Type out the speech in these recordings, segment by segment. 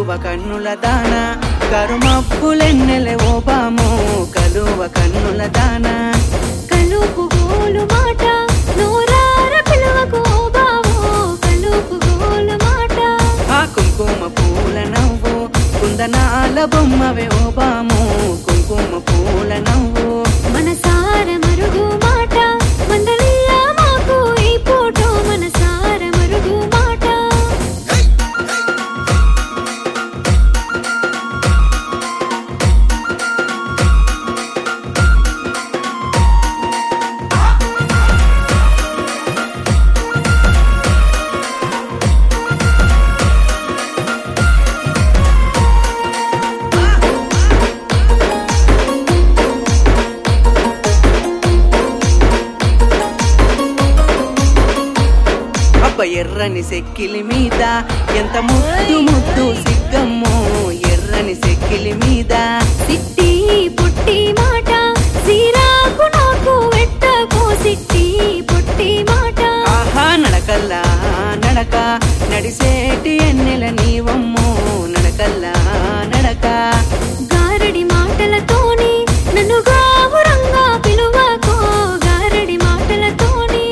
కన్నుల దాన కరుమప్పులెన్నెలే ఓబాము కలువ కన్నుల దాన కలుపు గోలు మాట నోరార పిలువకు బావో కలుపు గోలు మాట ఆ కుంకుమ పూల నవ్వు కుందనాల బొమ్మవే ఓబాము కుంకుమ పూల నవ్వు మనసార మరుగు మాట మందలియ మాకు ఈ పూట మనసార మరుగు మాట అబ్బ ఎర్రని సెక్కిలి మీద ఎంత ముద్దు ముద్దు సిగ్గమ్మో ఎర్రని సెక్కిలి మీద సిట్టి పుట్టి మాట సీరాకు నాకు వెట్టకో సిట్టి పుట్టి మాట ఆహా నడకల్లా నడక నడిసేటి ఎన్నెల నీవమ్మో నడకల్లా నడక గారడి మాటలతోని నన్ను గావురంగా పిలువకో గారడి మాటలతోని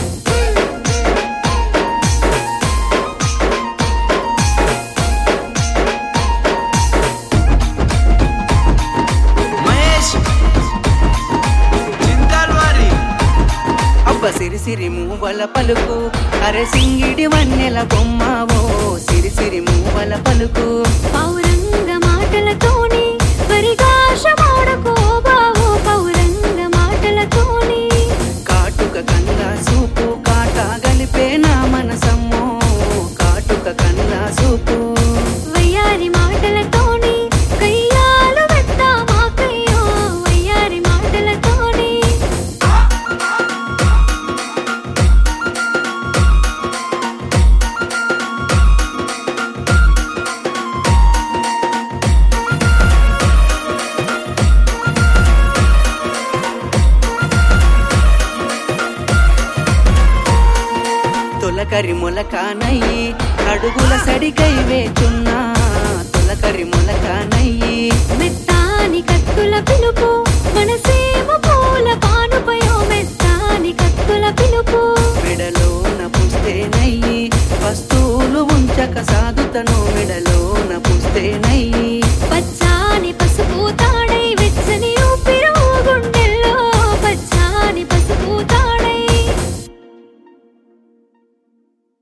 మహేష్ చింతల్వారి అబ్బ సిరి సిరి మూవల పలుకు అరే సింగిడి వన్నెల బొమ్మవో సిరి సిరి మూవల పలుకు పౌరంగ మాటలతోని పరిగాష మాడకో బావో పౌరంగ మాటలతోని కాటుక కన్నా సూపు కాట గలిపే నా మనసమ్మో కాటుక కన్నా సూపు వయ్యారి మాటలతోని కయ్యాలు వెత్త మాకయ్యో వయ్యారి మాటలతోని తొలకరి మొలకానయ్యి అడుగుల సడికై వేచున్నా తొలకరి మొలకానయ్యి మెత్తాని కత్తుల పిలుపు మనసేమ పూల పానుపయో మెత్తాని కత్తుల పిలుపు మెడలోన పుస్తేనయ్యి వస్తువులు ఉంచక సాగుతను